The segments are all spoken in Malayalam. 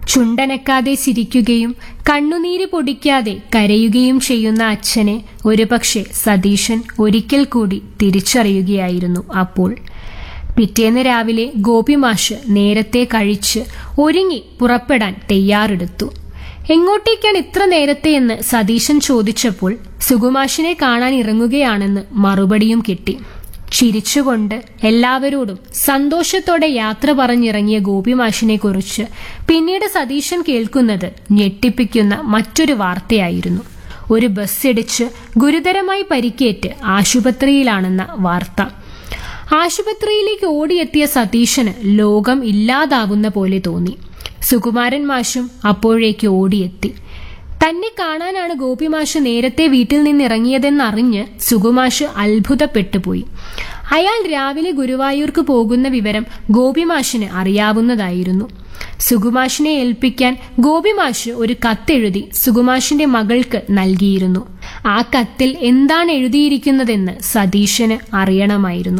ചുണ്ടനക്കാതെ ചിരിക്കുകയും കണ്ണുനീര് പൊടിക്കാതെ കരയുകയും ചെയ്യുന്ന അച്ഛനെ ഒരുപക്ഷെ സതീശൻ ഒരിക്കൽ കൂടി തിരിച്ചറിയുകയായിരുന്നു അപ്പോൾ പിറ്റേന്ന് രാവിലെ ഗോപിമാഷ് നേരത്തെ കഴിച്ച് ഒരുങ്ങി പുറപ്പെടാൻ തയ്യാറെടുത്തു എങ്ങോട്ടേക്കാണ് ഇത്ര നേരത്തെ എന്ന് സതീശൻ ചോദിച്ചപ്പോൾ സുകുമാഷിനെ കാണാൻ ഇറങ്ങുകയാണെന്ന് മറുപടിയും കിട്ടി ചിരിച്ചുകൊണ്ട് എല്ലാവരോടും സന്തോഷത്തോടെ യാത്ര പറഞ്ഞിറങ്ങിയ ഗോപിമാഷിനെ കുറിച്ച് പിന്നീട് സതീശൻ കേൾക്കുന്നത് ഞെട്ടിപ്പിക്കുന്ന മറ്റൊരു വാർത്തയായിരുന്നു ഒരു ബസ്സിടിച്ച് ഗുരുതരമായി പരിക്കേറ്റ് ആശുപത്രിയിലാണെന്ന വാർത്ത ആശുപത്രിയിലേക്ക് ഓടിയെത്തിയ സതീശന് ലോകം ഇല്ലാതാവുന്ന പോലെ തോന്നി സുകുമാരൻ മാഷും അപ്പോഴേക്ക് ഓടിയെത്തി തന്നെ കാണാനാണ് ഗോപിമാഷ് നേരത്തെ വീട്ടിൽ നിന്നിറങ്ങിയതെന്നറിഞ്ഞ് സുകുമാഷ് അത്ഭുതപ്പെട്ടുപോയി അയാൾ രാവിലെ ഗുരുവായൂർക്ക് പോകുന്ന വിവരം ഗോപിമാഷിന് അറിയാവുന്നതായിരുന്നു സുകുമാഷിനെ ഏൽപ്പിക്കാൻ ഗോപിമാഷ് ഒരു കത്തെഴുതി സുകുമാഷിന്റെ മകൾക്ക് നൽകിയിരുന്നു ആ കത്തിൽ എന്താണ് എഴുതിയിരിക്കുന്നതെന്ന് സതീശന് അറിയണമായിരുന്നു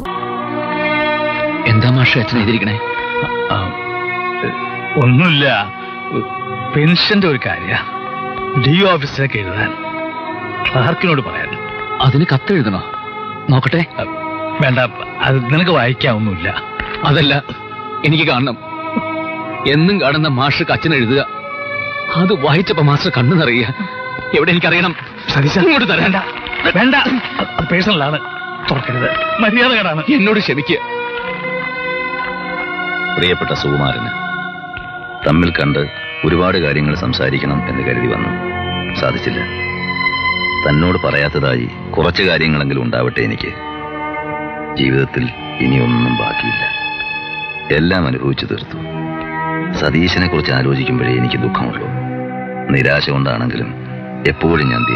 എന്താ മാഷ അച്ഛൻ എഴുതിയിരിക്കണേ ആ, ഒന്നുമില്ല പെൻഷന്റെ ഒരു കാര്യ ഡി ഓഫീസിലേക്ക് എഴുതാൻ ക്ലാർക്കിനോട് പറയാൻ അതിന് കത്തെഴുതണോ നോക്കട്ടെ ആ, വേണ്ട അത് നിനക്ക് വായിക്കാവൊന്നുമില്ല അതല്ല എനിക്ക് കാണണം എന്നും കാണുന്ന മാഷ് അച്ഛൻ എഴുതുക അത് വായിച്ചപ്പോ മാസ്റ്റർ കണ്ണു നിറയുക എവിടെ എനിക്കറിയണം സതീശ ഇങ്ങോട്ട് തരാൻ വേണ്ട വേണ്ട അത് അത് പേഴ്സണലാണ് തുറക്കരുത് മര്യാദകേടാണ് എന്നോട് ക്ഷമിക്കുക പ്രിയപ്പെട്ട സുകുമാരന് തമ്മിൽ കണ്ട് ഒരുപാട് കാര്യങ്ങൾ സംസാരിക്കണം എന്ന് കരുതി വന്നു സാധിച്ചില്ല തന്നോട് പറയാത്തതായി കുറച്ച് കാര്യങ്ങളെങ്കിലും ഉണ്ടാവട്ടെ എനിക്ക് ജീവിതത്തിൽ ഇനിയൊന്നും ബാക്കിയില്ല എല്ലാം അനുഭവിച്ചു തീർത്തു സതീശനെ കുറിച്ച് ആലോചിക്കുമ്പോഴേ എനിക്ക് ദുഃഖമുള്ളൂ നിരാശ കൊണ്ടാണെങ്കിലും എപ്പോഴും ഞാൻ